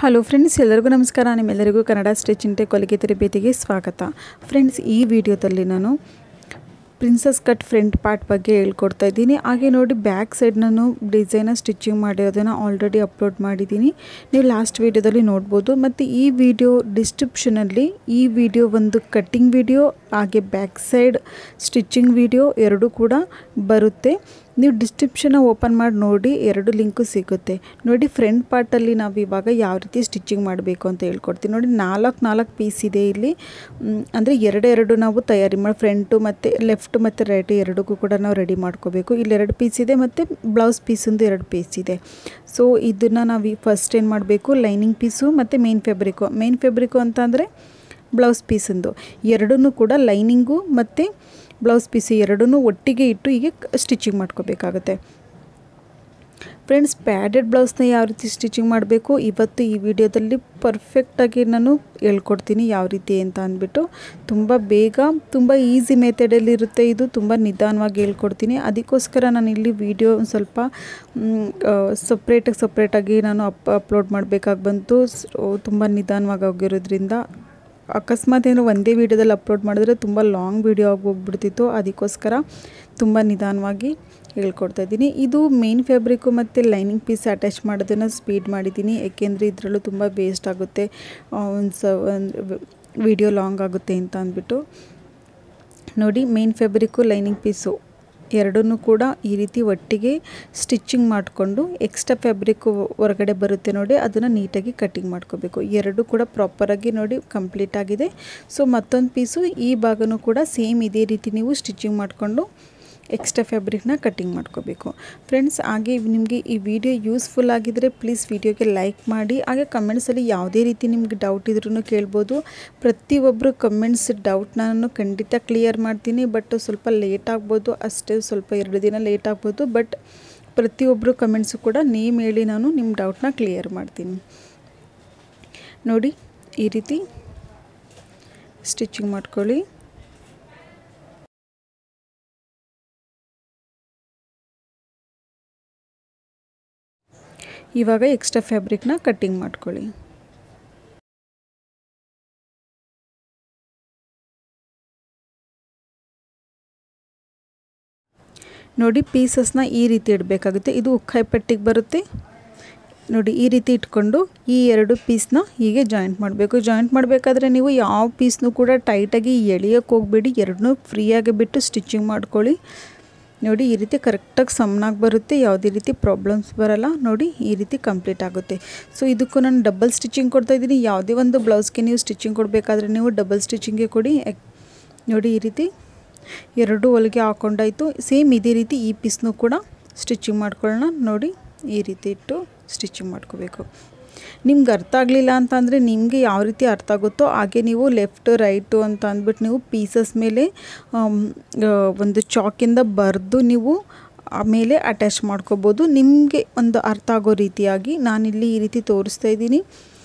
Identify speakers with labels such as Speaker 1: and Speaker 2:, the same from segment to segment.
Speaker 1: hello friends ಎಲ್ಲರಿಗೂ ನಮಸ್ಕಾರ ನಿಮ್ಮೆಲ್ಲರಿಗೂ ಕನ್ನಡ ಸ್ಟಿಚಿಂಗ್ ಟೆಕ್ ಹೊಲಿಗೆ ತರಬೇತಿಗೆ ಸ್ವಾಗತ ಫ್ರೆಂಡ್ಸ್ ಈ ವಿಡಿಯೋದಲ್ಲಿ ನಾನು ಪ್ರಿನ್ಸಸ್ ಕಟ್ ಫ್ರಂಟ್ ಪಾರ್ಟ್ ಬಗ್ಗೆ ಹೇಳ್ಕೊಡ್ತಾ ಇದ್ದೀನಿ ಹಾಗೆ ನೋಡಿ ಬ್ಯಾಕ್ ಸೈಡ್ ನಾನು ಡಿಸೈನ ಸ್ಟಿಚಿಂಗ್ ಮಾಡಿರೋದನ್ನು ಆಲ್ರೆಡಿ ಅಪ್ಲೋಡ್ ಮಾಡಿದ್ದೀನಿ ನೀವು ಲಾಸ್ಟ್ ವೀಡಿಯೋದಲ್ಲಿ ನೋಡ್ಬೋದು ಮತ್ತು ಈ ವಿಡಿಯೋ ಡಿಸ್ಕ್ರಿಪ್ಷನಲ್ಲಿ ಈ ವಿಡಿಯೋ ಒಂದು ಕಟ್ಟಿಂಗ್ ವಿಡಿಯೋ ಹಾಗೆ ಬ್ಯಾಕ್ ಸೈಡ್ ಸ್ಟಿಚಿಂಗ್ ವಿಡಿಯೋ ಎರಡೂ ಕೂಡ ಬರುತ್ತೆ ನೀವು ಡಿಸ್ಕ್ರಿಪ್ಷನ್ನ ಓಪನ್ ಮಾಡಿ ನೋಡಿ ಎರಡು ಲಿಂಕು ಸಿಗುತ್ತೆ ನೋಡಿ ಫ್ರಂಟ್ ಪಾರ್ಟಲ್ಲಿ ನಾವು ಇವಾಗ ಯಾವ ರೀತಿ ಸ್ಟಿಚಿಂಗ್ ಮಾಡಬೇಕು ಅಂತ ಹೇಳ್ಕೊಡ್ತೀನಿ ನೋಡಿ ನಾಲ್ಕು ನಾಲ್ಕು ಪೀಸ್ ಇದೆ ಇಲ್ಲಿ ಅಂದರೆ ಎರಡೆರಡು ನಾವು ತಯಾರಿ ಮಾಡಿ ಫ್ರಂಟು ಮತ್ತು ಲೆಫ್ಟ್ ಮತ್ತು ರೈಟ್ ಎರಡಕ್ಕೂ ಕೂಡ ನಾವು ರೆಡಿ ಮಾಡ್ಕೋಬೇಕು ಇಲ್ಲಿ ಎರಡು ಪೀಸ್ ಇದೆ ಮತ್ತು ಬ್ಲೌಸ್ ಪೀಸೊಂದು ಎರಡು ಪೀಸ್ ಇದೆ ಸೊ ಇದನ್ನು ನಾವು ಫಸ್ಟ್ ಏನು ಮಾಡಬೇಕು ಲೈನಿಂಗ್ ಪೀಸು ಮತ್ತು ಮೇನ್ ಫ್ಯಾಬ್ರಿಕು ಮೇನ್ ಫ್ಯಾಬ್ರಿಕು ಅಂತ ಅಂದರೆ ಬ್ಲೌಸ್ ಪೀಸಂದು ಎರಡನ್ನೂ ಕೂಡ ಲೈನಿಂಗು ಮತ್ತು ಬ್ಲೌಸ್ ಪೀಸ್ ಎರಡನ್ನೂ ಒಟ್ಟಿಗೆ ಇಟ್ಟು ಹೀಗೆ ಸ್ಟಿಚಿಂಗ್ ಮಾಡ್ಕೋಬೇಕಾಗುತ್ತೆ ಫ್ರೆಂಡ್ಸ್ ಪ್ಯಾಡೆಡ್ ಬ್ಲೌಸ್ನ ಯಾವ ರೀತಿ ಸ್ಟಿಚಿಂಗ್ ಮಾಡಬೇಕು ಇವತ್ತು ಈ ವಿಡಿಯೋದಲ್ಲಿ ಪರ್ಫೆಕ್ಟಾಗಿ ನಾನು ಹೇಳ್ಕೊಡ್ತೀನಿ ಯಾವ ರೀತಿ ಅಂತ ಅಂದ್ಬಿಟ್ಟು ತುಂಬ ಬೇಗ ತುಂಬ ಈಸಿ ಮೆಥಡಲ್ಲಿ ಇರುತ್ತೆ ಇದು ತುಂಬ ನಿಧಾನವಾಗಿ ಹೇಳ್ಕೊಡ್ತೀನಿ ಅದಕ್ಕೋಸ್ಕರ ನಾನು ಇಲ್ಲಿ ವಿಡಿಯೋ ಒಂದು ಸ್ವಲ್ಪ ಸಪ್ರೇಟಾಗಿ ಸಪ್ರೇಟಾಗಿ ನಾನು ಅಪ್ ಅಪ್ಲೋಡ್ ಮಾಡಬೇಕಾಗಿ ಬಂತು ತುಂಬ ನಿಧಾನವಾಗಿ ಹೋಗಿರೋದ್ರಿಂದ ಅಕಸ್ಮಾತ್ ಏನಾದ್ರು ಒಂದೇ ವೀಡಿಯೋದಲ್ಲಿ ಅಪ್ಲೋಡ್ ಮಾಡಿದ್ರೆ ತುಂಬ ಲಾಂಗ್ ವೀಡಿಯೋ ಆಗಿ ಹೋಗ್ಬಿಡ್ತಿತ್ತು ಅದಕ್ಕೋಸ್ಕರ ತುಂಬ ನಿಧಾನವಾಗಿ ಹೇಳ್ಕೊಡ್ತಾ ಇದ್ದೀನಿ ಇದು ಮೇನ್ ಫ್ಯಾಬ್ರಿಕ್ಕು ಮತ್ತು ಲೈನಿಂಗ್ ಪೀಸ್ ಅಟ್ಯಾಚ್ ಮಾಡೋದನ್ನು ಸ್ಪೀಡ್ ಮಾಡಿದ್ದೀನಿ ಏಕೆಂದರೆ ಇದರಲ್ಲೂ ತುಂಬ ವೇಸ್ಟ್ ಆಗುತ್ತೆ ಒಂದು ಸ ಒಂದು ವಿಡಿಯೋ ಲಾಂಗ್ ಆಗುತ್ತೆ ಅಂತ ಅಂದ್ಬಿಟ್ಟು ನೋಡಿ ಮೇನ್ ಫ್ಯಾಬ್ರಿಕ್ಕು ಲೈನಿಂಗ್ ಪೀಸು ಎರಡನ್ನೂ ಕೂಡ ಈ ರೀತಿ ಒಟ್ಟಿಗೆ ಸ್ಟಿಚ್ಚಿಂಗ್ ಮಾಡಿಕೊಂಡು ಎಕ್ಸ್ಟ್ರಾ ಫ್ಯಾಬ್ರಿಕ್ ಹೊರಗಡೆ ಬರುತ್ತೆ ನೋಡಿ ಅದನ್ನು ನೀಟಾಗಿ ಕಟ್ಟಿಂಗ್ ಮಾಡ್ಕೋಬೇಕು ಎರಡು ಕೂಡ ಪ್ರಾಪರಾಗಿ ನೋಡಿ ಕಂಪ್ಲೀಟ್ ಆಗಿದೆ ಸೊ ಮತ್ತೊಂದು ಪೀಸು ಈ ಭಾಗನೂ ಕೂಡ ಸೇಮ್ ಇದೇ ರೀತಿ ನೀವು ಸ್ಟಿಚಿಂಗ್ ಮಾಡಿಕೊಂಡು ಎಕ್ಸ್ಟ್ರಾ ಫ್ಯಾಬ್ರಿಕ್ನ ಕಟ್ಟಿಂಗ್ ಮಾಡ್ಕೋಬೇಕು ಫ್ರೆಂಡ್ಸ್ ಹಾಗೆ ನಿಮಗೆ ಈ ವಿಡಿಯೋ ಯೂಸ್ಫುಲ್ ಆಗಿದ್ದರೆ ಪ್ಲೀಸ್ ವಿಡಿಯೋಗೆ ಲೈಕ್ ಮಾಡಿ ಹಾಗೆ ಕಮೆಂಟ್ಸಲ್ಲಿ ಯಾವುದೇ ರೀತಿ ನಿಮಗೆ ಡೌಟ್ ಇದ್ರೂ ಕೇಳ್ಬೋದು ಪ್ರತಿಯೊಬ್ಬರು ಕಮೆಂಟ್ಸ್ ಡೌಟ್ನ ನಾನು ಖಂಡಿತ ಕ್ಲಿಯರ್ ಮಾಡ್ತೀನಿ ಬಟ್ ಸ್ವಲ್ಪ ಲೇಟ್ ಆಗ್ಬೋದು ಅಷ್ಟೇ ಸ್ವಲ್ಪ ಎರಡು ದಿನ ಲೇಟ್ ಆಗ್ಬೋದು ಬಟ್ ಪ್ರತಿಯೊಬ್ಬರು ಕಮೆಂಟ್ಸು ಕೂಡ ನೇಮ್ ಹೇಳಿ ನಾನು ನಿಮ್ಮ ಡೌಟ್ನ ಕ್ಲಿಯರ್ ಮಾಡ್ತೀನಿ ನೋಡಿ ಈ ರೀತಿ ಸ್ಟಿಚಿಂಗ್ ಮಾಡ್ಕೊಳ್ಳಿ ಇವಾಗ ಎಕ್ಸ್ಟ್ರಾ ಫ್ಯಾಬ್ರಿಕ್ನ ಕಟ್ಟಿಂಗ್ ಮಾಡ್ಕೊಳ್ಳಿ ನೋಡಿ ಪೀಸಸ್ನ ಈ ರೀತಿ ಇಡಬೇಕಾಗುತ್ತೆ ಇದು ಉಕ್ಕಾಯಿ ಪಟ್ಟಿಗೆ ಬರುತ್ತೆ ನೋಡಿ ಈ ರೀತಿ ಇಟ್ಕೊಂಡು ಈ ಎರಡು ಪೀಸ್ನ ಹೀಗೆ ಜಾಯಿಂಟ್ ಮಾಡಬೇಕು ಜಾಯಿಂಟ್ ಮಾಡಬೇಕಾದ್ರೆ ನೀವು ಯಾವ ಪೀಸ್ನೂ ಕೂಡ ಟೈಟಾಗಿ ಎಳೆಯೋಕ್ಕೆ ಹೋಗಬೇಡಿ ಎರಡನ್ನೂ ಫ್ರೀಯಾಗಿ ಬಿಟ್ಟು ಸ್ಟಿಚಿಂಗ್ ಮಾಡ್ಕೊಳ್ಳಿ ನೋಡಿ ಈ ರೀತಿ ಕರೆಕ್ಟಾಗಿ ಸಮನಾಗಿ ಬರುತ್ತೆ ಯಾವುದೇ ರೀತಿ ಪ್ರಾಬ್ಲಮ್ಸ್ ಬರಲ್ಲ ನೋಡಿ ಈ ರೀತಿ ಕಂಪ್ಲೀಟ್ ಆಗುತ್ತೆ ಸೊ ಇದಕ್ಕೂ ನಾನು ಡಬಲ್ ಸ್ಟಿಚಿಂಗ್ ಕೊಡ್ತಾ ಇದ್ದೀನಿ ಯಾವುದೇ ಒಂದು ಬ್ಲೌಸ್ಗೆ ನೀವು ಸ್ಟಿಚಿಂಗ್ ಕೊಡಬೇಕಾದ್ರೆ ನೀವು ಡಬಲ್ ಸ್ಟಿಚಿಂಗೇ ಕೊಡಿ ನೋಡಿ ಈ ರೀತಿ ಎರಡು ಹೊಲಿಗೆ ಹಾಕ್ಕೊಂಡಾಯಿತು ಸೇಮ್ ಇದೇ ರೀತಿ ಈ ಪೀಸ್ನೂ ಕೂಡ ಸ್ಟಿಚಿಂಗ್ ಮಾಡ್ಕೊಳ್ಳೋಣ ನೋಡಿ ಈ ರೀತಿ ಇಟ್ಟು ಸ್ಟಿಚಿಂಗ್ ಮಾಡ್ಕೋಬೇಕು ನಿಮ್ಗೆ ಅರ್ಥ ಆಗಲಿಲ್ಲ ಅಂತಂದರೆ ನಿಮಗೆ ಯಾವ ರೀತಿ ಅರ್ಥ ಆಗುತ್ತೋ ಹಾಗೆ ನೀವು ಲೆಫ್ಟ್ ರೈಟು ಅಂತ ಅಂದ್ಬಿಟ್ಟು ನೀವು ಪೀಸಸ್ ಮೇಲೆ ಒಂದು ಚಾಕಿಂದ ಬರೆದು ನೀವು ಆಮೇಲೆ ಅಟ್ಯಾಚ್ ಮಾಡ್ಕೋಬೋದು ನಿಮಗೆ ಒಂದು ಅರ್ಥ ಆಗೋ ರೀತಿಯಾಗಿ ನಾನಿಲ್ಲಿ ಈ ರೀತಿ ತೋರಿಸ್ತಾ ಇದ್ದೀನಿ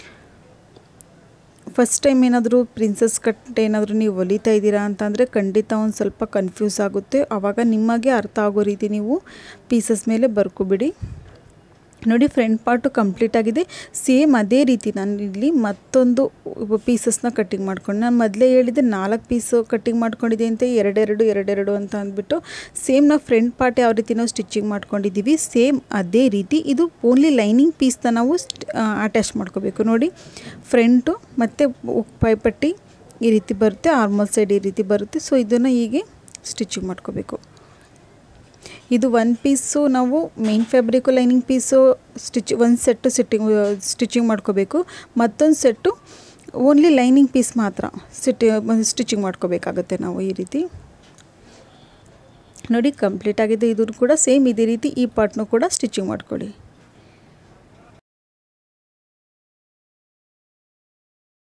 Speaker 1: ಫಸ್ಟ್ ಟೈಮ್ ಏನಾದರೂ ಪ್ರಿನ್ಸಸ್ ಕಟ್ ಏನಾದರೂ ನೀವು ಹೊಲಿತಾ ಇದ್ದೀರಾ ಅಂತಂದರೆ ಖಂಡಿತ ಒಂದು ಸ್ವಲ್ಪ ಕನ್ಫ್ಯೂಸ್ ಆಗುತ್ತೆ ಆವಾಗ ನಿಮಗೆ ಅರ್ಥ ಆಗೋ ರೀತಿ ನೀವು ಪೀಸಸ್ ಮೇಲೆ ಬರ್ಕೊಬಿಡಿ ನೋಡಿ ಫ್ರಂಟ್ ಪಾರ್ಟು ಕಂಪ್ಲೀಟ್ ಆಗಿದೆ ಸೇಮ್ ಅದೇ ರೀತಿ ನಾನು ಇಲ್ಲಿ ಮತ್ತೊಂದು ಪೀಸಸ್ನ ಕಟ್ಟಿಂಗ್ ಮಾಡ್ಕೊಂಡು ನಾನು ಮೊದಲೇ ಹೇಳಿದ್ದೆ ನಾಲ್ಕು ಪೀಸು ಕಟ್ಟಿಂಗ್ ಮಾಡ್ಕೊಂಡಿದ್ದೆ ಅಂತ ಎರಡೆರಡು ಎರಡೆರಡು ಅಂತ ಅಂದ್ಬಿಟ್ಟು ಸೇಮ್ ನಾವು ಫ್ರಂಟ್ ಪಾರ್ಟ್ ಯಾವ ರೀತಿ ನಾವು ಸ್ಟಿಚಿಂಗ್ ಮಾಡ್ಕೊಂಡಿದ್ದೀವಿ ಸೇಮ್ ಅದೇ ರೀತಿ ಇದು ಓನ್ಲಿ ಲೈನಿಂಗ್ ಪೀಸ್ನ ನಾವು ಅಟ್ಯಾಚ್ ಮಾಡ್ಕೋಬೇಕು ನೋಡಿ ಫ್ರಂಟು ಮತ್ತು ಪೈಪಟ್ಟಿ ಈ ರೀತಿ ಬರುತ್ತೆ ಆರ್ಮಲ್ ಸೈಡ್ ಈ ರೀತಿ ಬರುತ್ತೆ ಸೊ ಇದನ್ನು ಹೀಗೆ ಸ್ಟಿಚಿಂಗ್ ಮಾಡ್ಕೋಬೇಕು ಇದು ಒಂದು ಪೀಸು ನಾವು main fabric lining piece stitch ಒಂದು ಸೆಟ್ಟು ಸಿಟ್ಟಿಂಗ್ ಸ್ಟಿಚಿಂಗ್ ಮಾಡ್ಕೋಬೇಕು ಮತ್ತೊಂದು ಸೆಟ್ಟು ಓನ್ಲಿ ಲೈನಿಂಗ್ ಪೀಸ್ ಮಾತ್ರ ಸಿಟ್ಟಿ ಸ್ಟಿಚಿಂಗ್ ಮಾಡ್ಕೋಬೇಕಾಗತ್ತೆ ನಾವು ಈ ರೀತಿ ನೋಡಿ ಕಂಪ್ಲೀಟ್ ಆಗಿದೆ ಇದು ಕೂಡ ಸೇಮ್ ಇದೇ ರೀತಿ ಈ ಪಾರ್ಟ್ನು ಕೂಡ ಸ್ಟಿಚಿಂಗ್ ಮಾಡ್ಕೊಳ್ಳಿ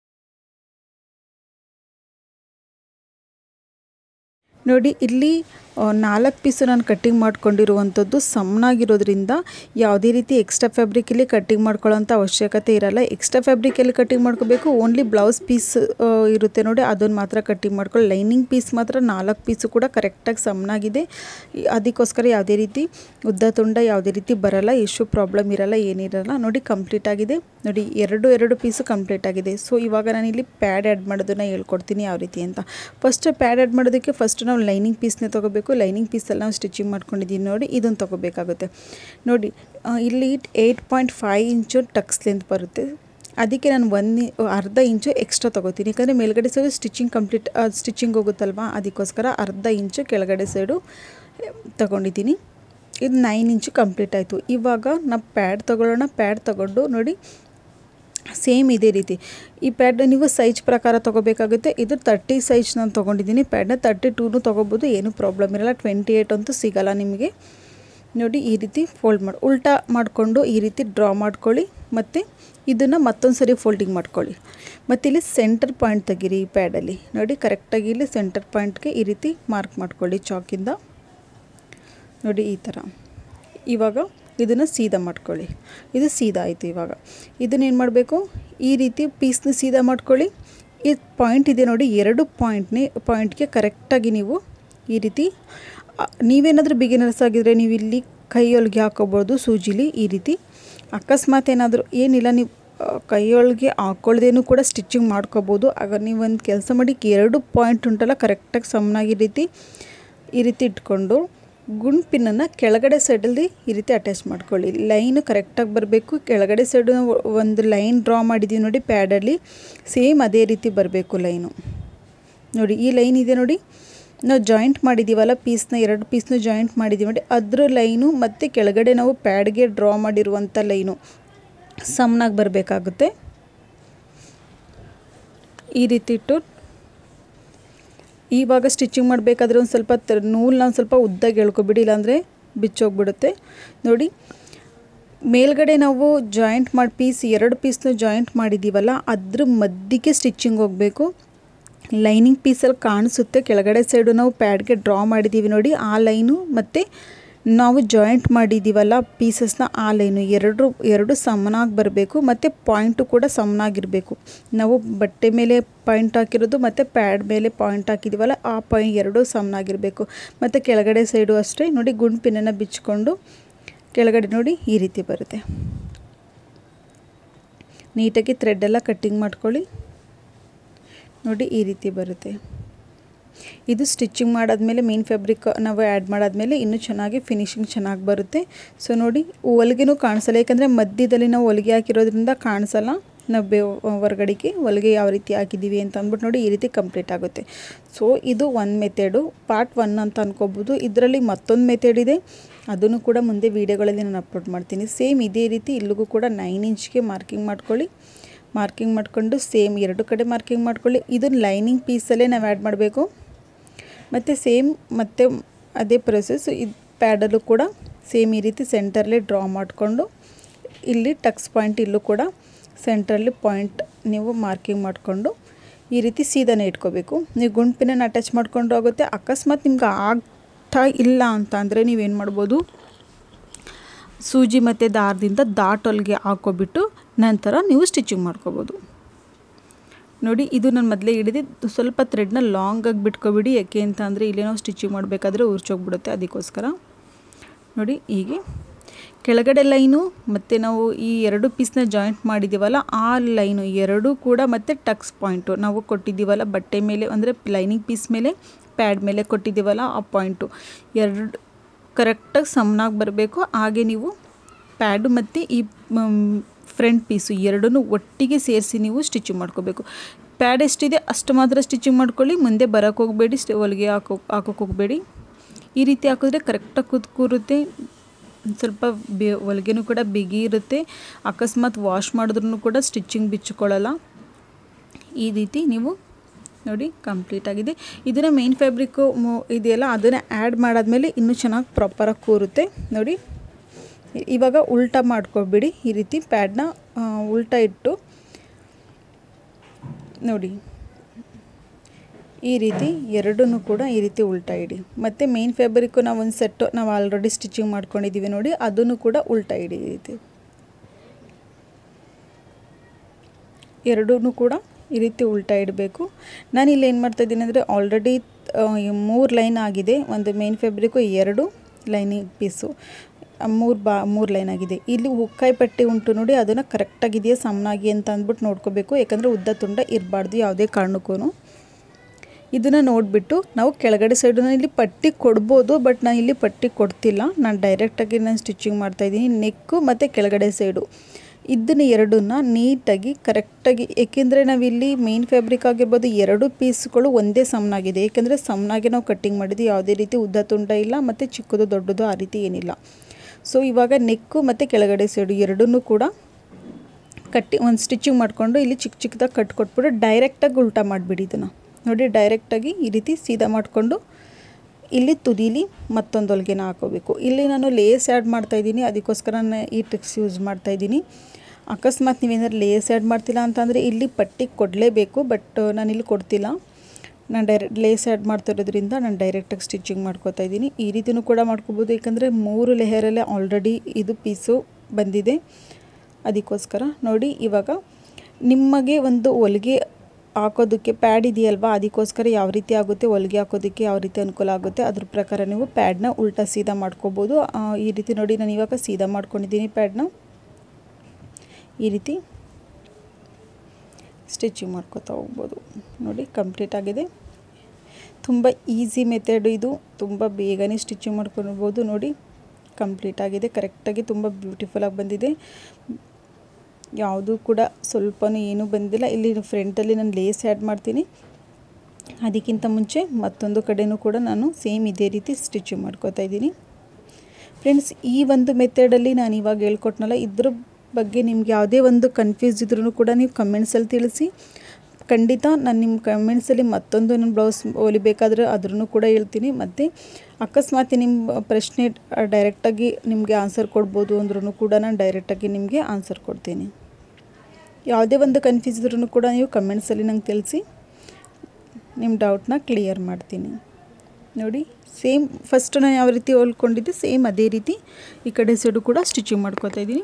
Speaker 1: ನೋಡಿ ಇಲ್ಲಿ ನಾಲ್ಕು ಪೀಸು ನಾನು ಕಟ್ಟಿಂಗ್ ಮಾಡ್ಕೊಂಡಿರುವಂಥದ್ದು ಸಮನಾಗಿರೋದ್ರಿಂದ ಯಾವುದೇ ರೀತಿ ಎಕ್ಸ್ಟ್ರಾ ಫ್ಯಾಬ್ರಿಕಲ್ಲಿ ಕಟ್ಟಿಂಗ್ ಮಾಡ್ಕೊಳ್ಳೋಂಥ ಅವಶ್ಯಕತೆ ಇರಲ್ಲ ಎಕ್ಸ್ಟ್ರಾ ಫ್ಯಾಬ್ರಿಕಲ್ಲಿ ಕಟ್ಟಿಂಗ್ ಮಾಡ್ಕೋಬೇಕು ಓನ್ಲಿ ಬ್ಲೌಸ್ ಪೀಸ್ ಇರುತ್ತೆ ನೋಡಿ ಅದನ್ನು ಮಾತ್ರ ಕಟ್ಟಿಂಗ್ ಮಾಡ್ಕೊಳ್ಳಿ ಲೈನಿಂಗ್ ಪೀಸ್ ಮಾತ್ರ ನಾಲ್ಕು ಪೀಸು ಕೂಡ ಕರೆಕ್ಟಾಗಿ ಸಮನಾಗಿದೆ ಈ- ಅದಕ್ಕೋಸ್ಕರ ಯಾವುದೇ ರೀತಿ ಉದ್ದ ತುಂಡ ಯಾವುದೇ ರೀತಿ ಬರಲ್ಲ ಇಶ್ಯೂ ಪ್ರಾಬ್ಲಮ್ ಇರಲ್ಲ ಏನಿರಲ್ಲ ನೋಡಿ ಕಂಪ್ಲೀಟ್ ಆಗಿದೆ ನೋಡಿ ಎರಡು ಎರಡು ಪೀಸು ಕಂಪ್ಲೀಟ್ ಆಗಿದೆ ಸೊ ಇವಾಗ ನಾನು ಇಲ್ಲಿ ಪ್ಯಾಡ್ ಆ್ಯಡ್ ಮಾಡೋದನ್ನು ಹೇಳ್ಕೊಡ್ತೀನಿ ಯಾವ ರೀತಿ ಅಂತ ಫಸ್ಟ್ ಪ್ಯಾಡ್ ಆ್ಯಡ್ ಮಾಡೋದಕ್ಕೆ ಫಸ್ಟ್ ನಾವು ಲೈನಿಂಗ್ ಪೀಸ್ನೇ ತೊಗೋಬೇಕು ಲೈನಿಂಗ್ ಪೀಸಲ್ಲಿ ನಾವು ಸ್ಟಿಚಿಂಗ್ ಮಾಡ್ಕೊಂಡಿದ್ದೀವಿ ನೋಡಿ ಇದನ್ನು ತೊಗೋಬೇಕಾಗುತ್ತೆ ನೋಡಿ ಆ, ಇಲ್ಲಿ eight point five inch tucks length ಬರುತ್ತೆ ಅದಕ್ಕೆ ನಾನು ಒಂದು ಅರ್ಧ ಇಂಚು ಎಕ್ಸ್ಟ್ರಾ ತೊಗೋತೀನಿ ಯಾಕಂದರೆ ಮೇಲ್ಗಡೆ ಸೈಡು ಸ್ಟಿಚಿಂಗ್ ಕಂಪ್ಲೀಟ್ ಸ್ಟಿಚಿಂಗ್ ಹೋಗುತ್ತಲ್ವಾ ಅದಕ್ಕೋಸ್ಕರ ಅರ್ಧ ಇಂಚು ಕೆಳಗಡೆ ಸೈಡು ತಗೊಂಡಿದ್ದೀನಿ ಇದು ನೈನ್ ಇಂಚು ಕಂಪ್ಲೀಟ್ ಆಯಿತು ಇವಾಗ ನಾವು ಪ್ಯಾಡ್ ತೊಗೊಳ್ಳೋಣ ಪ್ಯಾಡ್ ತೊಗೊಂಡು ನೋಡಿ ಸೇಮ್ ಇದೇ ರೀತಿ ಈ ಪ್ಯಾಡ್ ನೀವು ಸೈಜ್ ಪ್ರಕಾರ ತೊಗೋಬೇಕಾಗುತ್ತೆ ಇದು ತರ್ಟಿ ಸೈಜ್ ನಾನು ತೊಗೊಂಡಿದ್ದೀನಿ ಪ್ಯಾಡ್ನ ತರ್ಟಿ ಟೂನು ತೊಗೋಬೋದು ಏನೂ ಪ್ರಾಬ್ಲಮ್ ಇರಲ್ಲ ಟ್ವೆಂಟಿ ಏಯ್ಟ್ ಅಂತೂ ಸಿಗಲ್ಲ ನಿಮಗೆ ನೋಡಿ ಈ ರೀತಿ ಫೋಲ್ಡ್ ಮಾಡಿ ಉಲ್ಟಾ ಮಾಡಿಕೊಂಡು ಈ ರೀತಿ ಡ್ರಾ ಮಾಡ್ಕೊಳ್ಳಿ ಮತ್ತು ಇದನ್ನು ಮತ್ತೊಂದು ಸರಿ ಫೋಲ್ಡಿಂಗ್ ಮಾಡ್ಕೊಳ್ಳಿ ಮತ್ತು ಇಲ್ಲಿ ಸೆಂಟರ್ ಪಾಯಿಂಟ್ ತೆಗೀರಿ ಈ ಪ್ಯಾಡಲ್ಲಿ ನೋಡಿ ಕರೆಕ್ಟಾಗಿ ಇಲ್ಲಿ ಸೆಂಟರ್ ಪಾಯಿಂಟ್ಗೆ ಈ ರೀತಿ ಮಾರ್ಕ್ ಮಾಡ್ಕೊಳ್ಳಿ ಚಾಕಿಂದ ನೋಡಿ ಈ ಥರ ಇವಾಗ ಇದನ್ನು ಸೀದಾ ಮಾಡ್ಕೊಳ್ಳಿ ಇದು ಸೀದಾ ಆಯಿತು ಇವಾಗ ಇದನ್ನೇನು ಮಾಡಬೇಕು ಈ ರೀತಿ ಪೀಸ್ನ ಸೀದಾ ಮಾಡ್ಕೊಳ್ಳಿ ಈ ಪಾಯಿಂಟ್ ಇದೆ ನೋಡಿ ಎರಡು ಪಾಯಿಂಟ್ನೇ ಪಾಯಿಂಟ್ಗೆ ಕರೆಕ್ಟಾಗಿ ನೀವು ಈ ರೀತಿ ಆ, ನೀವೇನಾದರೂ ಬಿಗಿನರ್ಸ್ ಆಗಿದ್ರೆ ನೀವು ಇಲ್ಲಿ ಕೈಯೊಳಗೆ ಹಾಕೋಬೋದು ಸೂಜಿಲಿ ಈ ರೀತಿ ಅಕಸ್ಮಾತ್ ಏನಾದರೂ ಏನಿಲ್ಲ ನೀವು ಆ, ಕೈಯೊಳಗೆ ಹಾಕ್ಕೊಳ್ದೇನೂ ಕೂಡ ಸ್ಟಿಚಿಂಗ್ ಮಾಡ್ಕೋಬೋದು ಆಗ ನೀವು ಒಂದು ಕೆಲಸ ಮಾಡಿ ಎರಡು ಪಾಯಿಂಟ್ ಉಂಟಲ್ಲ ಕರೆಕ್ಟಾಗಿ ಸಮನಾಗಿ ಈ ರೀತಿ ಈ ರೀತಿ ಇಟ್ಕೊಂಡು ಗುಂಪಿನನ್ನು ಕೆಳಗಡೆ ಸೈಡಲ್ಲಿ ಈ ರೀತಿ ಅಟ್ಯಾಚ್ ಮಾಡ್ಕೊಳ್ಳಿ ಲೈನು ಕರೆಕ್ಟಾಗಿ ಬರಬೇಕು ಕೆಳಗಡೆ ಸೈಡು ಒಂದು ಲೈನ್ ಡ್ರಾ ಮಾಡಿದ್ದೀವಿ ನೋಡಿ ಪ್ಯಾಡಲ್ಲಿ ಸೇಮ್ ಅದೇ ರೀತಿ ಬರಬೇಕು ಲೈನು ನೋಡಿ ಈ ಲೈನ್ ಇದೆ ನೋಡಿ ನಾವು ಜಾಯಿಂಟ್ ಮಾಡಿದ್ದೀವಲ್ಲ ಪೀಸ್ನ ಎರಡು ಪೀಸ್ನ ಜಾಯಿಂಟ್ ಮಾಡಿದ್ದೀವಿ ನೋಡಿ ಅದ್ರ ಲೈನು ಮತ್ತು ಕೆಳಗಡೆ ನಾವು ಪ್ಯಾಡ್ಗೆ ಡ್ರಾ ಮಾಡಿರುವಂಥ ಲೈನು ಸಮನಾಗಿ ಬರಬೇಕಾಗುತ್ತೆ ಈ ರೀತಿ ಇಟ್ಟು ಇವಾಗ ಸ್ಟಿಚಿಂಗ್ ಮಾಡಬೇಕಾದ್ರೆ ಒಂದು ಸ್ವಲ್ಪ ತ- ನೂಲನ್ನ ಒಂದು ಸ್ವಲ್ಪ ಉದ್ದಾಗಿ ಎಳ್ಕೊಬಿಡಿ ಇಲ್ಲಾಂದರೆ ಬಿಚ್ಚೋಗ್ಬಿಡುತ್ತೆ ನೋಡಿ ಮೇಲ್ಗಡೆ ನಾವು ಜಾಯಿಂಟ್ ಮಾಡಿ ಪೀಸ್ ಎರಡು ಪೀಸ್ನ ಜಾಯಿಂಟ್ ಮಾಡಿದ್ದೀವಲ್ಲ ಅದ್ರ ಮಧ್ಯಕ್ಕೆ ಸ್ಟಿಚಿಂಗ್ ಹೋಗಬೇಕು ಲೈನಿಂಗ್ ಪೀಸಲ್ಲಿ ಕಾಣಿಸುತ್ತೆ ಕೆಳಗಡೆ ಸೈಡು ನಾವು ಪ್ಯಾಡ್ಗೆ ಡ್ರಾ ಮಾಡಿದ್ದೀವಿ ನೋಡಿ ಆ ಲೈನು ಮತ್ತು ನಾವು ಜಾಯಿಂಟ್ ಮಾಡಿದ್ದೀವಲ್ಲ ಪೀಸಸ್ನ ಆ ಲೈನು ಎರಡು ಎರಡು ಸಮನಾಗಿ ಬರಬೇಕು ಮತ್ತು ಪಾಯಿಂಟು ಕೂಡ ಸಮನಾಗಿರಬೇಕು ನಾವು ಬಟ್ಟೆ ಮೇಲೆ ಪಾಯಿಂಟ್ ಹಾಕಿರೋದು ಮತ್ತು ಪ್ಯಾಡ್ ಮೇಲೆ ಪಾಯಿಂಟ್ ಹಾಕಿದ್ದೀವಲ್ಲ ಆ ಪಾಯಿಂಟ್ ಎರಡೂ ಸಮನಾಗಿರಬೇಕು ಮತ್ತು ಕೆಳಗಡೆ ಸೈಡು ಅಷ್ಟೇ ನೋಡಿ ಗುಂಪಿನನ್ನು ಬಿಚ್ಕೊಂಡು ಕೆಳಗಡೆ ನೋಡಿ ಈ ರೀತಿ ಬರುತ್ತೆ ನೀಟಾಗಿ ಥ್ರೆಡ್ಡೆಲ್ಲ ಕಟ್ಟಿಂಗ್ ಮಾಡ್ಕೊಳ್ಳಿ ನೋಡಿ ಈ ರೀತಿ ಬರುತ್ತೆ ಇದು ಸ್ಟಿಚಿಂಗ್ ಮಾಡಾದ್ಮೇಲೆ ಮೇನ್ ಫ್ಯಾಬ್ರಿಕ್ ನಾವು ಆ್ಯಡ್ ಮಾಡಾದ್ಮೇಲೆ ಇನ್ನೂ ಚೆನ್ನಾಗಿ ಫಿನಿಶಿಂಗ್ ಚೆನ್ನಾಗಿ ಬರುತ್ತೆ ಸೊ ನೋಡಿ ಹೊಲಿಗೆನೂ ಕಾಣಿಸಲ್ಲ ಯಾಕಂದರೆ ಮಧ್ಯದಲ್ಲಿ ನಾವು ಹೊಲಿಗೆ ಹಾಕಿರೋದ್ರಿಂದ ಕಾಣಿಸಲ್ಲ ನಾವು ಬೇ ಹೊರಗಡೆಗೆ ಹೊಲಿಗೆ ಯಾವ ರೀತಿ ಹಾಕಿದ್ದೀವಿ ಅಂತ ಅಂದ್ಬಿಟ್ಟು ನೋಡಿ ಈ ರೀತಿ ಕಂಪ್ಲೀಟ್ ಆಗುತ್ತೆ ಸೊ ಇದು ಒಂದು ಮೆಥೆಡು ಪಾರ್ಟ್ ಒನ್ ಅಂತ ಅನ್ಕೋಬೋದು ಇದರಲ್ಲಿ ಮತ್ತೊಂದು ಮೆಥಡ್ ಇದೆ ಅದನ್ನು ಕೂಡ ಮುಂದೆ ವೀಡಿಯೋಗಳಲ್ಲಿ ನಾನು ಅಪ್ಲೋಡ್ ಮಾಡ್ತೀನಿ ಸೇಮ್ ಇದೇ ರೀತಿ ಇಲ್ಲಿಗೂ ಕೂಡ ನೈನ್ ಇಂಚ್ಗೆ ಮಾರ್ಕಿಂಗ್ ಮಾಡ್ಕೊಳ್ಳಿ ಮಾರ್ಕಿಂಗ್ ಮಾಡಿಕೊಂಡು ಸೇಮ್ ಎರಡು ಕಡೆ ಮಾರ್ಕಿಂಗ್ ಮಾಡ್ಕೊಳ್ಳಿ ಇದನ್ನು ಲೈನಿಂಗ್ ಪೀಸಲ್ಲೇ ನಾವು ಆ್ಯಡ್ ಮಾಡಬೇಕು ಮತ್ತು ಸೇಮ್ ಮತ್ತು ಅದೇ ಪ್ರೊಸೆಸ್ ಇದು ಪ್ಯಾಡಲ್ಲೂ ಕೂಡ ಸೇಮ್ ಈ ರೀತಿ ಸೆಂಟರ್ಲಿ ಡ್ರಾ ಮಾಡಿಕೊಂಡು ಇಲ್ಲಿ ಟಕ್ಸ್ ಪಾಯಿಂಟ್ ಇಲ್ಲೂ ಕೂಡ ಸೆಂಟ್ರಲ್ಲಿ ಪಾಯಿಂಟ್ ನೀವು ಮಾರ್ಕಿಂಗ್ ಮಾಡಿಕೊಂಡು ಈ ರೀತಿ ಸೀದಾನೇ ಇಟ್ಕೋಬೇಕು ನೀವು ಗುಂಪಿನ ಅಟ್ಯಾಚ್ ಮಾಡ್ಕೊಂಡು ಹೋಗುತ್ತೆ ಅಕಸ್ಮಾತ್ ನಿಮ್ಗೆ ಆಗ್ತಾ ಇಲ್ಲ ಅಂತ ಅಂದರೆ ನೀವೇನು ಮಾಡ್ಬೋದು ಸೂಜಿ ಮತ್ತು ದಾರದಿಂದ ದಾಟ್ ಹೊಲಿಗೆ ಹಾಕ್ಕೊಬಿಟ್ಟು ನಂತರ ನೀವು ಸ್ಟಿಚಿಂಗ್ ಮಾಡ್ಕೋಬೋದು ನೋಡಿ ಇದು ನಾನು ಮೊದಲೇ ಹಿಡಿದು ಸ್ವಲ್ಪ ಥ್ರೆಡ್ನ ಲಾಂಗಾಗಿ ಬಿಟ್ಕೊಬಿಡಿ ಯಾಕೆ ಅಂತ ಅಂದರೆ ಇಲ್ಲೇ ನಾವು ಸ್ಟಿಚಿಂಗ್ ಮಾಡಬೇಕಾದ್ರೆ ಉರ್ಚೋಗ್ಬಿಡುತ್ತೆ ಅದಕ್ಕೋಸ್ಕರ ನೋಡಿ ಹೀಗೆ ಕೆಳಗಡೆ ಲೈನು ಮತ್ತು ನಾವು ಈ ಎರಡು ಪೀಸ್ನ ಜಾಯಿಂಟ್ ಮಾಡಿದ್ದೀವಲ್ಲ ಆ ಲೈನು ಎರಡೂ ಕೂಡ ಮತ್ತು ಟಕ್ಸ್ ಪಾಯಿಂಟು ನಾವು ಕೊಟ್ಟಿದ್ದೀವಲ್ಲ ಬಟ್ಟೆ ಮೇಲೆ ಅಂದರೆ ಲೈನಿಂಗ್ ಪೀಸ್ ಮೇಲೆ ಪ್ಯಾಡ್ ಮೇಲೆ ಕೊಟ್ಟಿದ್ದೀವಲ್ಲ ಆ ಪಾಯಿಂಟು ಎರಡು ಕರೆಕ್ಟಾಗಿ ಸಮನಾಗಿ ಬರಬೇಕು ಹಾಗೆ ನೀವು ಪ್ಯಾಡು ಮತ್ತು ಈ ಫ್ರಂಟ್ ಪೀಸು ಎರಡನ್ನೂ ಒಟ್ಟಿಗೆ ಸೇರಿಸಿ ನೀವು ಸ್ಟಿಚಿಂಗ್ ಮಾಡ್ಕೋಬೇಕು ಪ್ಯಾಡ್ ಎಷ್ಟಿದೆ ಅಷ್ಟು ಮಾತ್ರ ಸ್ಟಿಚಿಂಗ್ ಮಾಡ್ಕೊಳ್ಳಿ ಮುಂದೆ ಬರೋಕ್ಕೆ ಹೋಗಬೇಡಿ ಸ್ಟಿ ಹೊಲಿಗೆ ಹಾಕೋ ಹಾಕೋಕೆ ಹೋಗಬೇಡಿ ಈ ರೀತಿ ಹಾಕಿದ್ರೆ ಕರೆಕ್ಟಾಗಿ ಕೂತ್ ಕೂರುತ್ತೆ ಸ್ವಲ್ಪ ಬೆ ಹೊಲಿಗೆನೂ ಕೂಡ ಬಿಗಿ ಇರುತ್ತೆ ಅಕಸ್ಮಾತ್ ವಾಶ್ ಮಾಡಿದ್ರೂ ಕೂಡ ಸ್ಟಿಚಿಂಗ್ ಬಿಚ್ಚಿಕೊಳ್ಳಲ್ಲ ಈ ರೀತಿ ನೀವು ನೋಡಿ ಕಂಪ್ಲೀಟ್ ಆಗಿದೆ ಇದನ್ನು ಮೇನ್ ಫ್ಯಾಬ್ರಿಕ್ಕು ಇದೆಯಲ್ಲ ಅದನ್ನು ಆ್ಯಡ್ ಮಾಡಾದ್ಮೇಲೆ ಇನ್ನೂ ಚೆನ್ನಾಗಿ ಪ್ರಾಪರಾಗಿ ಕೂರುತ್ತೆ ನೋಡಿ ಇವಾಗ ಉಲ್ಟಾ ಮಾಡ್ಕೊಬಿಡಿ ಈ ರೀತಿ ಪ್ಯಾಡ್ನ ಉಲ್ಟಾ ಇಟ್ಟು ನೋಡಿ ಈ ರೀತಿ ಎರಡನ್ನೂ ಕೂಡ ಈ ರೀತಿ ಉಲ್ಟಾ ಇಡಿ ಮತ್ತು ಮೇನ್ ಫ್ಯಾಬ್ರಿಕ್ಕು ನಾವು ಒಂದು ಸೆಟ್ಟು ನಾವು ಆಲ್ರೆಡಿ ಸ್ಟಿಚಿಂಗ್ ಮಾಡ್ಕೊಂಡಿದ್ದೀವಿ ನೋಡಿ ಅದನ್ನು ಕೂಡ ಉಲ್ಟಾ ಇಡಿ ಈ ರೀತಿ ಎರಡೂ ಕೂಡ ಈ ರೀತಿ ಉಲ್ಟಾ ಇಡಬೇಕು ನಾನು ಇಲ್ಲಿ ಏನು ಮಾಡ್ತಾಯಿದ್ದೀನಿ ಅಂದರೆ ಆಲ್ರೆಡಿ ಮೂರು ಲೈನ್ ಆಗಿದೆ ಒಂದು ಮೇನ್ ಫ್ಯಾಬ್ರಿಕ್ಕು ಎರಡು ಲೈನಿಂಗ್ ಪೀಸು ಮೂರು ಬಾ ಮೂರು ಲೈನ್ ಆಗಿದೆ ಇಲ್ಲಿ ಹುಕ್ಕಾಯಿ ಪಟ್ಟಿ ಉಂಟು ನೋಡಿ ಅದನ್ನು ಕರೆಕ್ಟಾಗಿದೆಯಾ ಸಮನಾಗಿ ಅಂತ ಅಂದ್ಬಿಟ್ಟು ನೋಡ್ಕೋಬೇಕು ಯಾಕಂದರೆ ಉದ್ದ ತುಂಡ ಇರಬಾರ್ದು ಯಾವುದೇ ಕಾರಣಕ್ಕೂ ಇದನ್ನು ನೋಡಿಬಿಟ್ಟು ನಾವು ಕೆಳಗಡೆ ಸೈಡು ನಾನು ಇಲ್ಲಿ ಪಟ್ಟಿ ಕೊಡ್ಬೋದು ಬಟ್ ನಾನು ಇಲ್ಲಿ ಪಟ್ಟಿ ಕೊಡ್ತಿಲ್ಲ ನಾನು ಡೈರೆಕ್ಟಾಗಿ ನಾನು ಸ್ಟಿಚಿಂಗ್ ಮಾಡ್ತಾಯಿದ್ದೀನಿ ನೆಕ್ಕು ಮತ್ತು ಕೆಳಗಡೆ ಸೈಡು ಇದನ್ನ ಎರಡನ್ನ ನೀಟಾಗಿ ಕರೆಕ್ಟಾಗಿ ಏಕೆಂದರೆ ನಾವಿಲ್ಲಿ ಮೇನ್ ಫ್ಯಾಬ್ರಿಕ್ ಆಗಿರ್ಬೋದು ಎರಡು ಪೀಸ್ಗಳು ಒಂದೇ ಸಮನಾಗಿದೆ ಏಕೆಂದರೆ ಸಮನಾಗಿ ನಾವು ಕಟ್ಟಿಂಗ್ ಮಾಡಿದ್ದು ಯಾವುದೇ ರೀತಿ ಉದ್ದ ತುಂಡ ಇಲ್ಲ ಮತ್ತು ಚಿಕ್ಕದು ದೊಡ್ಡದು ಆ ರೀತಿ ಏನಿಲ್ಲ ಸೊ ಇವಾಗ ನೆಕ್ಕು ಮತ್ತು ಕೆಳಗಡೆ ಸೈಡು ಎರಡನ್ನೂ ಕೂಡ ಕಟ್ಟಿ ಒಂದು ಸ್ಟಿಚಿಂಗ್ ಮಾಡಿಕೊಂಡು ಇಲ್ಲಿ ಚಿಕ್ಕ ಚಿಕ್ಕದಾಗಿ ಕಟ್ ಕೊಟ್ಬಿಟ್ಟು ಡೈರೆಕ್ಟಾಗಿ ಉಲ್ಟಾ ಮಾಡಿಬಿಡಿ ಇದನ್ನು ನೋಡಿ ಡೈರೆಕ್ಟಾಗಿ ಈ ರೀತಿ ಸೀದಾ ಮಾಡಿಕೊಂಡು ಇಲ್ಲಿ ತುದೀಲಿ ಮತ್ತೊಂದು ಹೊಲಿಗೆನ ಹಾಕೋಬೇಕು ಇಲ್ಲಿ ನಾನು ಲೇಸ್ ಆ್ಯಡ್ ಮಾಡ್ತಾಯಿದ್ದೀನಿ ಅದಕ್ಕೋಸ್ಕರ ನಾನು ಈ ಟ್ರಿಕ್ಸ್ ಯೂಸ್ ಮಾಡ್ತಾಯಿದ್ದೀನಿ ಅಕಸ್ಮಾತ್ ನೀವೇನಾದ್ರು ಲೇಸ್ ಆ್ಯಡ್ ಮಾಡ್ತಿಲ್ಲ ಅಂತಂದರೆ ಇಲ್ಲಿ ಪಟ್ಟಿ ಕೊಡಲೇಬೇಕು ಬಟ್ ನಾನು ಇಲ್ಲಿ ಕೊಡ್ತಿಲ್ಲ ನಾನು ಡೈರೆಕ್ಟ್ ಲೇಸ್ ಆ್ಯಡ್ ಮಾಡ್ತಿರೋದ್ರಿಂದ ನಾನು ಡೈರೆಕ್ಟಾಗಿ ಸ್ಟಿಚಿಂಗ್ ಮಾಡ್ಕೋತಾ ಇದ್ದೀನಿ ಈ ರೀತಿಯೂ ಕೂಡ ಮಾಡ್ಕೋಬೋದು ಯಾಕಂದರೆ ಮೂರು ಲೆಹರಲ್ಲೇ ಆಲ್ರೆಡಿ ಇದು ಪೀಸು ಬಂದಿದೆ ಅದಕ್ಕೋಸ್ಕರ ನೋಡಿ ಇವಾಗ ನಿಮಗೆ ಒಂದು ಹೊಲಿಗೆ ಹಾಕೋದಕ್ಕೆ ಪ್ಯಾಡ್ ಇದೆಯಲ್ವಾ ಅದಕ್ಕೋಸ್ಕರ ಯಾವ ರೀತಿ ಆಗುತ್ತೆ ಹೊಲಿಗೆ ಹಾಕೋದಕ್ಕೆ ಯಾವ ರೀತಿ ಅನುಕೂಲ ಆಗುತ್ತೆ ಅದ್ರ ಪ್ರಕಾರ ನೀವು ಪ್ಯಾಡ್ನ ಉಲ್ಟಾ ಸೀದಾ ಮಾಡ್ಕೋಬೋದು ಈ ರೀತಿ ನೋಡಿ ನಾನು ಇವಾಗ ಸೀದಾ ಮಾಡ್ಕೊಂಡಿದ್ದೀನಿ ಪ್ಯಾಡ್ನ ಈ ರೀತಿ ಸ್ಟಿಚಿಂಗ್ ಮಾಡ್ಕೋತಾ ಹೋಗ್ಬೋದು ನೋಡಿ ಕಂಪ್ಲೀಟ್ ಆಗಿದೆ ತುಂಬ ಈಸಿ ಮೆಥಡ್ ಇದು ತುಂಬ ಬೇಗನೆ ಸ್ಟಿಚಿಂಗ್ ಮಾಡ್ಕೊಳ್ಬೋದು ನೋಡಿ ಕಂಪ್ಲೀಟ್ ಆಗಿದೆ ಕರೆಕ್ಟಾಗಿ ತುಂಬ ಬ್ಯೂಟಿಫುಲ್ಲಾಗಿ ಬಂದಿದೆ ಯಾವುದೂ ಕೂಡ ಸ್ವಲ್ಪನೂ ಏನೂ ಬಂದಿಲ್ಲ ಇಲ್ಲಿ ಫ್ರಂಟಲ್ಲಿ ನಾನು ಲೇಸ್ ಆ್ಯಡ್ ಮಾಡ್ತೀನಿ ಅದಕ್ಕಿಂತ ಮುಂಚೆ ಮತ್ತೊಂದು ಕಡೆಯೂ ಕೂಡ ನಾನು ಸೇಮ್ ಇದೇ ರೀತಿ ಸ್ಟಿಚಿಂಗ್ ಮಾಡ್ಕೋತಾ ಇದ್ದೀನಿ ಫ್ರೆಂಡ್ಸ್ ಈ ಒಂದು ಮೆಥಡಲ್ಲಿ ನಾನು ಇವಾಗ ಹೇಳ್ಕೊಟ್ನಲ್ಲ ಇದ್ರ ಬಗ್ಗೆ ನಿಮ್ಗೆ ಯಾವುದೇ ಒಂದು ಕನ್ಫ್ಯೂಸ್ ಇದ್ರೂ ಕೂಡ ನೀವು ಕಮೆಂಟ್ಸಲ್ಲಿ ತಿಳಿಸಿ ಖಂಡಿತ ನಾನು ನಿಮ್ಮ ಕಮೆಂಟ್ಸಲ್ಲಿ ಮತ್ತೊಂದು ನನ್ನ ಬ್ಲೌಸ್ ಹೊಲಿಬೇಕಾದ್ರೆ ಅದ್ರೂ ಕೂಡ ಹೇಳ್ತೀನಿ ಮತ್ತು ಅಕಸ್ಮಾತ್ ನಿಮ್ಮ ಪ್ರಶ್ನೆ ಡೈರೆಕ್ಟಾಗಿ ನಿಮಗೆ ಆನ್ಸರ್ ಕೊಡ್ಬೋದು ಅಂದ್ರೂ ಕೂಡ ನಾನು ಡೈರೆಕ್ಟಾಗಿ ನಿಮಗೆ ಆನ್ಸರ್ ಕೊಡ್ತೀನಿ ಯಾವುದೇ ಒಂದು ಕನ್ಫ್ಯೂಸ್ ಇದ್ರೂ ಕೂಡ ನೀವು ಕಮೆಂಟ್ಸಲ್ಲಿ ನಂಗೆ ತಿಳಿಸಿ ನಿಮ್ಮ ಡೌಟ್ನ ಕ್ಲಿಯರ್ ಮಾಡ್ತೀನಿ ನೋಡಿ ಸೇಮ್ ಫಸ್ಟ್ ನಾನು ಯಾವ ರೀತಿ ಹೊಲ್ಕೊಂಡಿದ್ದೆ ಸೇಮ್ ಅದೇ ರೀತಿ ಈ ಕಡೆ ಸೈಡು ಕೂಡ ಸ್ಟಿಚಿಂಗ್ ಮಾಡ್ಕೋತಾ ಇದ್ದೀನಿ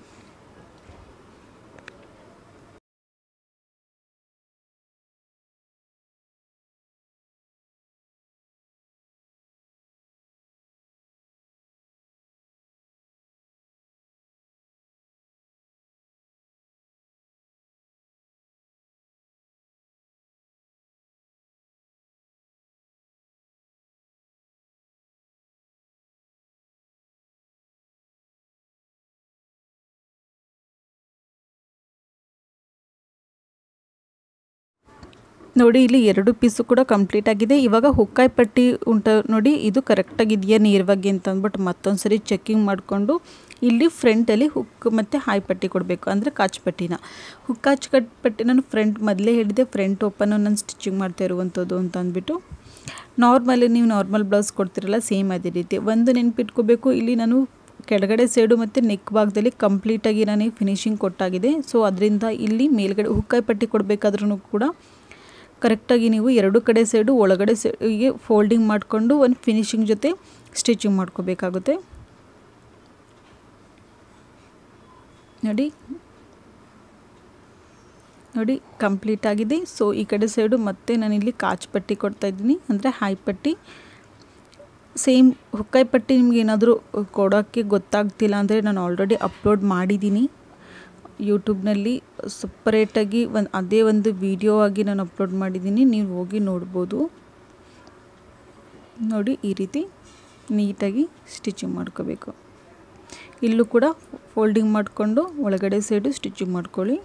Speaker 1: ನೋಡಿ ಇಲ್ಲಿ ಎರಡು ಪೀಸು ಕೂಡ ಕಂಪ್ಲೀಟ್ ಆಗಿದೆ ಇವಾಗ ಹುಕ್ಕಾಯಿ ಪಟ್ಟಿ ಉಂಟ ನೋಡಿ ಇದು ಕರೆಕ್ಟಾಗಿದೆಯಾ ನೇರವಾಗಿ ಅಂತ ಅಂದ್ಬಿಟ್ಟು ಮತ್ತೊಂದು ಸರಿ ಚೆಕ್ಕಿಂಗ್ ಮಾಡಿಕೊಂಡು ಇಲ್ಲಿ ಫ್ರಂಟಲ್ಲಿ ಹುಕ್ ಮತ್ತು ಹಾಯ್ ಪಟ್ಟಿ ಕೊಡಬೇಕು ಅಂದರೆ ಕಾಚ್ ಪಟ್ಟಿನ ಹುಕ್ಕಾಚ್ ಕಟ್ ಪಟ್ಟಿ ನಾನು ಫ್ರಂಟ್ ಮೊದಲೇ ಹೇಳಿದೆ ಫ್ರಂಟ್ ಓಪನ್ನು ನಾನು ಸ್ಟಿಚಿಂಗ್ ಮಾಡ್ತಾ ಇರುವಂಥದ್ದು ಅಂತ ಅಂದ್ಬಿಟ್ಟು ನಾರ್ಮಲಿ ನೀವು ನಾರ್ಮಲ್ ಬ್ಲೌಸ್ ಕೊಡ್ತಿರಲ್ಲ ಸೇಮ್ ಅದೇ ರೀತಿ ಒಂದು ನೆನಪಿಟ್ಕೋಬೇಕು ಇಲ್ಲಿ ನಾನು ಕೆಳಗಡೆ ಸೈಡು ಮತ್ತು ನೆಕ್ ಭಾಗದಲ್ಲಿ ಕಂಪ್ಲೀಟಾಗಿ ನನಗೆ ಫಿನಿಶಿಂಗ್ ಕೊಟ್ಟಾಗಿದೆ ಸೊ ಅದರಿಂದ ಇಲ್ಲಿ ಮೇಲ್ಗಡೆ ಹುಕ್ಕಾಯಿ ಪಟ್ಟಿ ಕೊಡಬೇಕಾದ್ರೂ ಕೂಡ ಕರೆಕ್ಟಾಗಿ ನೀವು ಎರಡು ಕಡೆ ಸೈಡು ಒಳಗಡೆ ಸೈಡಿಗೆ ಫೋಲ್ಡಿಂಗ್ ಮಾಡಿಕೊಂಡು ಒಂದು ಫಿನಿಶಿಂಗ್ ಜೊತೆ ಸ್ಟಿಚಿಂಗ್ ಮಾಡ್ಕೋಬೇಕಾಗುತ್ತೆ ನೋಡಿ ನೋಡಿ ಕಂಪ್ಲೀಟ್ ಆಗಿದೆ ಸೊ ಈ ಕಡೆ ಸೈಡು ಮತ್ತೆ ನಾನಿಲ್ಲಿ ಕಾಚ್ ಪಟ್ಟಿ ಕೊಡ್ತಾ ಇದ್ದೀನಿ ಅಂದರೆ ಹಾಯ್ ಪಟ್ಟಿ ಸೇಮ್ ಹುಕ್ಕಾಯಿ ಪಟ್ಟಿ ನಿಮ್ಗೆ ಏನಾದರೂ ಕೊಡೋಕ್ಕೆ ಗೊತ್ತಾಗ್ತಿಲ್ಲ ಅಂದರೆ ನಾನು ಆಲ್ರೆಡಿ ಅಪ್ಲೋಡ್ ಮಾಡಿದ್ದೀನಿ ಯೂಟ್ಯೂಬ್ನಲ್ಲಿ ಸಪ್ರೇಟಾಗಿ ಒಂದು ಅದೇ ಒಂದು ವಿಡಿಯೋ ಆಗಿ ನಾನು ಅಪ್ಲೋಡ್ ಮಾಡಿದ್ದೀನಿ ನೀವು ಹೋಗಿ ನೋಡ್ಬೋದು ನೋಡಿ ಈ ರೀತಿ ನೀಟಾಗಿ ಸ್ಟಿಚಿಂಗ್ ಮಾಡ್ಕೋಬೇಕು ಇಲ್ಲೂ ಕೂಡ ಫೋಲ್ಡಿಂಗ್ ಮಾಡಿಕೊಂಡು ಒಳಗಡೆ ಸೈಡು ಸ್ಟಿಚಿಂಗ್ ಮಾಡ್ಕೊಳ್ಳಿ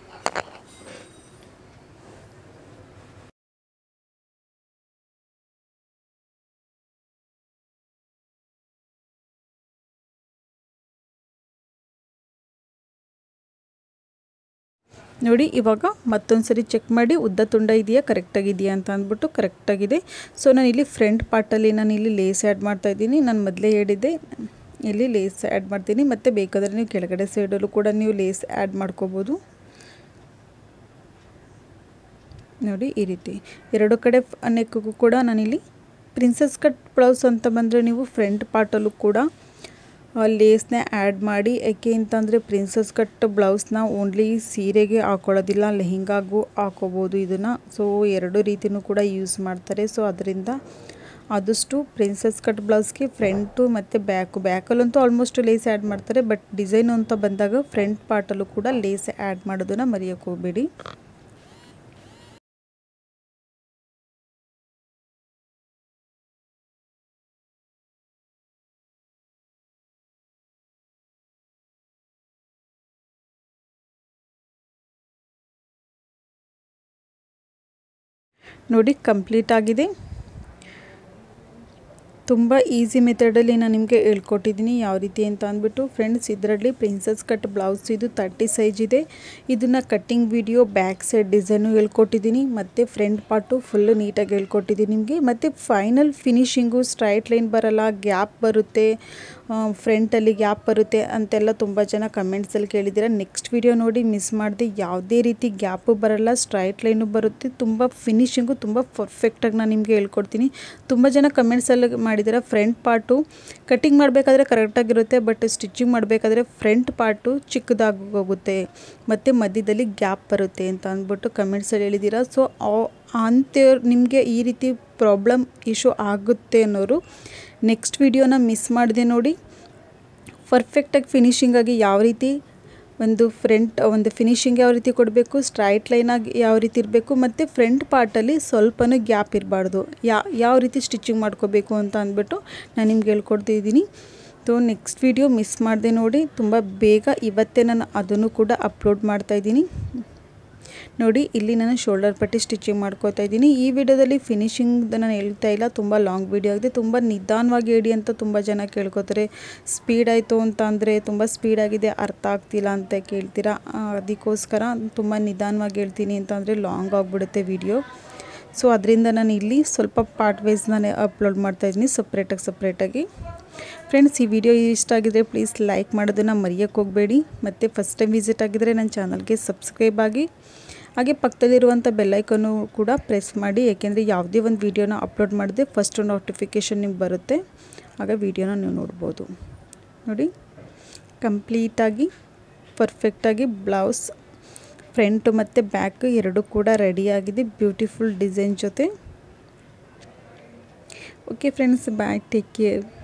Speaker 1: ನೋಡಿ ಇವಾಗ ಮತ್ತೊಂದು ಸರಿ ಚೆಕ್ ಮಾಡಿ ಉದ್ದ ತುಂಡ ಇದೆಯಾ ಕರೆಕ್ಟಾಗಿದೆಯಾ ಅಂತ ಅಂದ್ಬಿಟ್ಟು ಕರೆಕ್ಟಾಗಿದೆ ಸೊ ನಾನು ಇಲ್ಲಿ ಫ್ರಂಟ್ ಪಾರ್ಟಲ್ಲಿ ನಾನು ಇಲ್ಲಿ ಲೇಸ್ ಆ್ಯಡ್ ಮಾಡ್ತಾಯಿದ್ದೀನಿ ನಾನು ಮೊದಲೇ ಹೇಳಿದ್ದೆ ಇಲ್ಲಿ ಲೇಸ್ ಆ್ಯಡ್ ಮಾಡ್ತೀನಿ ಮತ್ತು ಬೇಕಾದರೆ ನೀವು ಕೆಳಗಡೆ ಸೈಡಲ್ಲೂ ಕೂಡ ನೀವು ಲೇಸ್ ಆ್ಯಡ್ ಮಾಡ್ಕೋಬೋದು ನೋಡಿ ಈ ರೀತಿ ಎರಡು ಕಡೆ ನೆಕ್ಗೂ ಕೂಡ ನಾನಿಲ್ಲಿ ಪ್ರಿನ್ಸಸ್ ಕಟ್ ಬ್ಲೌಸ್ ಅಂತ ಬಂದರೆ ನೀವು ಫ್ರಂಟ್ ಪಾರ್ಟಲ್ಲೂ ಕೂಡ ಲೇಸ್ನ ಆ್ಯಡ್ ಮಾಡಿ ಯಾಕೆ ಅಂತಂದರೆ ಪ್ರಿನ್ಸಸ್ ಕಟ್ ಬ್ಲೌಸ್ನ ಓನ್ಲಿ ಸೀರೆಗೆ ಹಾಕೊಳ್ಳೋದಿಲ್ಲ ಲೆಹೆಂಗಾಗೂ ಹಾಕೋಬೋದು ಇದನ್ನು ಸೊ ಎರಡು ರೀತಿಯೂ ಕೂಡ ಯೂಸ್ ಮಾಡ್ತಾರೆ ಸೊ ಅದರಿಂದ ಆದಷ್ಟು ಪ್ರಿನ್ಸಸ್ ಕಟ್ ಬ್ಲೌಸ್ಗೆ ಫ್ರಂಟು ಮತ್ತು ಬ್ಯಾಕು ಬ್ಯಾಕಲ್ಲಂತೂ ಆಲ್ಮೋಸ್ಟ್ ಲೇಸ್ ಆ್ಯಡ್ ಮಾಡ್ತಾರೆ ಬಟ್ ಡಿಸೈನು ಅಂತ ಬಂದಾಗ ಫ್ರಂಟ್ ಪಾರ್ಟಲ್ಲೂ ಕೂಡ ಲೇಸ್ ಆ್ಯಡ್ ಮಾಡೋದನ್ನು ಮರೆಯೋಕ್ಕೆ ಹೋಗಬೇಡಿ ನೋಡಿ ಕಂಪ್ಲೀಟ್ ಆಗಿದೆ ತುಂಬ ಈಸಿ ಮೆಥಡಲ್ಲಿ ನಾನು ನಿಮಗೆ ಹೇಳ್ಕೊಟ್ಟಿದ್ದೀನಿ ಯಾವ ರೀತಿ ಅಂತ ಅಂದ್ಬಿಟ್ಟು ಫ್ರೆಂಡ್ಸ್ ಇದರಲ್ಲಿ ಪ್ರಿನ್ಸಸ್ ಕಟ್ ಬ್ಲೌಸ್ ಇದು ತರ್ಟಿ ಸೈಜ್ ಇದೆ ಇದನ್ನು cutting video back side design ಹೇಳ್ಕೊಟ್ಟಿದ್ದೀನಿ ಮತ್ತು ಫ್ರಂಟ್ ಪಾರ್ಟು ಫುಲ್ಲು ನೀಟಾಗಿ ಹೇಳ್ಕೊಟ್ಟಿದ್ದೀನಿ ನಿಮಗೆ ಮತ್ತು ಫೈನಲ್ ಫಿನಿಶಿಂಗು ಸ್ಟ್ರೈಟ್ ಲೈನ್ ಬರಲ್ಲ ಗ್ಯಾಪ್ ಬರುತ್ತೆ ಫ್ರಂಟಲ್ಲಿ ಗ್ಯಾಪ್ ಬರುತ್ತೆ ಅಂತೆಲ್ಲ ತುಂಬ ಜನ ಕಮೆಂಟ್ಸಲ್ಲಿ ಕೇಳಿದ್ದೀರ ನೆಕ್ಸ್ಟ್ ವಿಡಿಯೋ ನೋಡಿ ಮಿಸ್ ಮಾಡಿದೆ ಯಾವುದೇ ರೀತಿ ಗ್ಯಾಪು ಬರಲ್ಲ ಸ್ಟ್ರೈಟ್ ಲೈನು ಬರುತ್ತೆ ತುಂಬ ಫಿನಿಶಿಂಗು ತುಂಬ ಪರ್ಫೆಕ್ಟಾಗಿ ನಾನು ನಿಮಗೆ ಹೇಳ್ಕೊಡ್ತೀನಿ ತುಂಬ ಜನ ಕಮೆಂಟ್ಸಲ್ಲಿ ಮಾಡಿದ್ದೀರ ಫ್ರಂಟ್ ಪಾರ್ಟು ಕಟ್ಟಿಂಗ್ ಮಾಡಬೇಕಾದ್ರೆ ಕರೆಕ್ಟಾಗಿರುತ್ತೆ ಬಟ್ ಸ್ಟಿಚಿಂಗ್ ಮಾಡಬೇಕಾದ್ರೆ ಫ್ರಂಟ್ ಪಾರ್ಟು ಚಿಕ್ಕದಾಗಿ ಹೋಗುತ್ತೆ ಮತ್ತು ಮಧ್ಯದಲ್ಲಿ ಗ್ಯಾಪ್ ಬರುತ್ತೆ ಅಂತ ಅಂದ್ಬಿಟ್ಟು ಕಮೆಂಟ್ಸಲ್ಲಿ ಹೇಳಿದ್ದೀರ ಸೊ ಅಂಥವ್ರು ನಿಮಗೆ ಈ ರೀತಿ ಪ್ರಾಬ್ಲಮ್ ಇಶ್ಯೂ ಆಗುತ್ತೆ ಅನ್ನೋರು ನೆಕ್ಸ್ಟ್ ವಿಡಿಯೋನ ಮಿಸ್ ಮಾಡಿದೆ ನೋಡಿ ಪರ್ಫೆಕ್ಟಾಗಿ ಫಿನಿಶಿಂಗಾಗಿ ಯಾವ ರೀತಿ ಒಂದು ಫ್ರಂಟ್ ಒಂದು ಫಿನಿಶಿಂಗ್ ಯಾವ ರೀತಿ ಕೊಡಬೇಕು ಸ್ಟ್ರೈಟ್ ಲೈನಾಗಿ ಯಾವ ರೀತಿ ಇರಬೇಕು ಮತ್ತು ಫ್ರಂಟ್ ಪಾರ್ಟಲ್ಲಿ ಸ್ವಲ್ಪನೂ ಗ್ಯಾಪ್ ಇರಬಾರ್ದು ಯಾ ಯಾವ ರೀತಿ ಸ್ಟಿಚಿಂಗ್ ಮಾಡ್ಕೋಬೇಕು ಅಂತ ಅಂದ್ಬಿಟ್ಟು ನಾನು ನಿಮ್ಗೆ ಹೇಳ್ಕೊಡ್ತಿದ್ದೀನಿ ಸೊ ನೆಕ್ಸ್ಟ್ ವಿಡಿಯೋ ಮಿಸ್ ಮಾಡಿದೆ ನೋಡಿ ತುಂಬ ಬೇಗ ಇವತ್ತೇ ನಾನು ಅದನ್ನು ಕೂಡ ಅಪ್ಲೋಡ್ ಮಾಡ್ತಾಯಿದ್ದೀನಿ ನೋಡಿ ಇಲ್ಲಿ ನಾನು ಶೋಲ್ಡರ್ ಪಟ್ಟಿ ಸ್ಟಿಚಿಂಗ್ ಮಾಡ್ಕೋತಾ ಇದ್ದೀನಿ ಈ ವಿಡಿಯೋದಲ್ಲಿ ಫಿನಿಶಿಂಗ್ ನಾನು ಹೇಳ್ತಾ ಇಲ್ಲ ತುಂಬ ಲಾಂಗ್ ವಿಡಿಯೋ ಆಗಿದೆ ತುಂಬ ನಿಧಾನವಾಗಿ ಹೇಳಿ ಅಂತ ತುಂಬ ಜನ ಕೇಳ್ಕೊತಾರೆ ಸ್ಪೀಡ್ ಆಯಿತು ಅಂತ ಅಂದರೆ ತುಂಬ ಸ್ಪೀಡಾಗಿದೆ ಅರ್ಥ ಆಗ್ತಿಲ್ಲ ಅಂತ ಕೇಳ್ತೀರಾ ಅದಕ್ಕೋಸ್ಕರ ತುಂಬ ನಿಧಾನವಾಗಿ ಹೇಳ್ತೀನಿ ಅಂತಂದರೆ ಲಾಂಗ್ ಆಗಿಬಿಡುತ್ತೆ ವಿಡಿಯೋ ಸೊ ಅದರಿಂದ ನಾನು ಇಲ್ಲಿ ಸ್ವಲ್ಪ ಪಾರ್ಟ್ ವೈಸ್ ನಾನು ಅಪ್ಲೋಡ್ ಮಾಡ್ತಾಯಿದ್ದೀನಿ ಸಪ್ರೇಟಾಗಿ ಸಪ್ರೇಟಾಗಿ ಫ್ರೆಂಡ್ಸ್ ಈ ವಿಡಿಯೋ ಇಷ್ಟ ಆಗಿದ್ರೆ ಪ್ಲೀಸ್ ಲೈಕ್ ಮಾಡೋದನ್ನು ಮರೆಯೋಕ್ಕೆ ಹೋಗಬೇಡಿ ಮತ್ತು ಫಸ್ಟ್ ಟೈಮ್ ವಿಸಿಟ್ ಆಗಿದ್ದರೆ ನನ್ನ ಚಾನಲ್ಗೆ ಸಬ್ಸ್ಕ್ರೈಬ್ ಆಗಿ ಹಾಗೆ ಪಕ್ಕದಲ್ಲಿರುವಂಥ ಬೆಲ್ಲೈಕನ್ನು ಕೂಡ ಪ್ರೆಸ್ ಮಾಡಿ ಏಕೆಂದರೆ ಯಾವುದೇ ಒಂದು ವೀಡಿಯೋನ ಅಪ್ಲೋಡ್ ಮಾಡಿದೆ ಫಸ್ಟ್ ನೋಟಿಫಿಕೇಷನ್ ನಿಮ್ಗೆ ಬರುತ್ತೆ ಆಗ ವೀಡಿಯೋನ ನೀವು ನೋಡ್ಬೋದು ನೋಡಿ ಕಂಪ್ಲೀಟಾಗಿ ಪರ್ಫೆಕ್ಟಾಗಿ ಬ್ಲೌಸ್ ಫ್ರಂಟು ಮತ್ತು ಬ್ಯಾಕ್ ಎರಡು ಕೂಡ ರೆಡಿಯಾಗಿದೆ ಬ್ಯೂಟಿಫುಲ್ ಡಿಸೈನ್ ಜೊತೆ okay friends bye take care